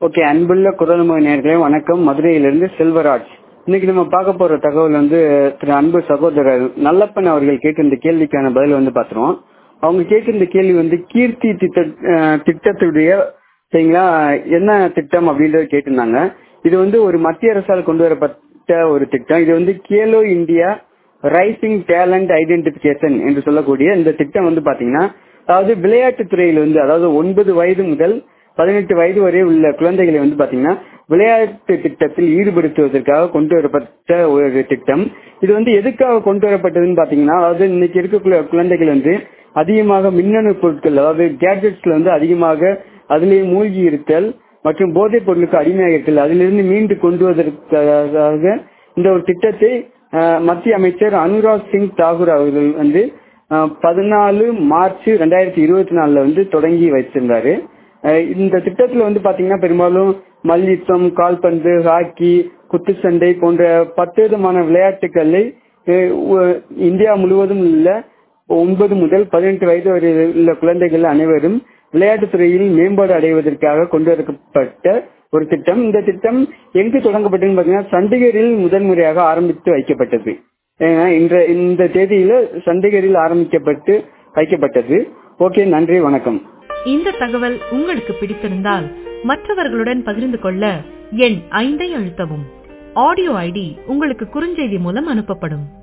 okay அன்புள்ள குரல்மொழி நேர்களே வணக்கம் மதுரையிலிருந்து செல்வராஜ் இன்னைக்கு நம்ம பார்க்க போற தகவல் வந்து திரு அன்பு சகோதரர் நல்லப்பன் அவர்கள் கேட்டிருந்த கேள்விக்கான பதில் வந்து பாத்துருவோம் அவங்க கேட்டிருந்த கேள்வி வந்து கீர்த்தி திட்ட அஹ், திட்டத்துடைய சரிங்களா என்ன திட்டம் அப்படின்றத கேட்டிருந்தாங்க இது வந்து ஒரு மத்திய அரசால் கொண்டு வரப்பட்ட ஒரு திட்டம் இது வந்து Khelo India rising talent identification என்று சொல்லக்கூடிய இந்த திட்டம் வந்து பாத்தீங்கன்னா அதாவது விளையாட்டுத் துறையில் வந்து அதாவது ஒன்பது வயது முதல் பதினெட்டு வயது வரை உள்ள குழந்தைகளை வந்து பாத்தீங்கன்னா விளையாட்டு திட்டத்தில் ஈடுபடுத்துவதற்காக கொண்டு வரப்பட்ட ஒரு திட்டம் இது வந்து எதுக்காக கொண்டு வரப்பட்டதுன்னு பாத்தீங்கன்னா அதாவது இன்னைக்கு இருக்கக்கூடிய குழந்தைகள் வந்து அதிகமாக மின்னணு பொருட்கள் அதாவது கேட்ஜெட்ஸ்ல வந்து அதிகமாக அதிலேயே மூழ்கி இருத்தல் மற்றும் போதைப் பொருளுக்கு அடிமையாக இருத்தல் அதிலிருந்து மீண்டு கொண்டு வருவதற்காக இந்த ஒரு திட்டத்தை அஹ், மத்திய அமைச்சர் அனுராக் சிங் தாகூர் அவர்கள் வந்து பதினாலு மார்ச் ரெண்டாயிரத்தி இருபத்தி நாலுல வந்து தொடங்கி வைத்திருந்தாரு அஹ், இந்த திட்டத்துல வந்து பாத்தீங்கன்னா பெரும்பாலும் மல்யுத்தம் கால்பந்து ஹாக்கி குத்துச்சண்டை போன்ற பத்து விதமான விளையாட்டுகளை அஹ், உ- இந்தியா முழுவதும் உள்ள ஒன்பது முதல் பதினெட்டு வயது வரை உள்ள குழந்தைகள் அனைவரும் விளையாட்டுத் துறையில் மேம்பாடு அடைவதற்காக கொண்டு வரப்பட்ட ஒரு திட்டம் இந்த திட்டம் எங்கு தொடங்கப்பட்டதுன்னு பாத்தீங்கன்னா சண்டிகரில் முதன்முறையாக ஆரம்பித்து வைக்கப்பட்டது ஏன்னா, இன்ற இந்த தேதியில சண்டிகரில் ஆரம்பிக்கப்பட்டு வைக்கப்பட்டது ஓகே நன்றி வணக்கம் இந்த தகவல் உங்களுக்கு பிடித்திருந்தால் மற்றவர்களுடன் பகிர்ந்து கொள்ள எண் ஐந்தை அழுத்தவும் ஆடியோ ஐடி உங்களுக்கு குறுஞ்செய்தி மூலம் அனுப்பப்படும்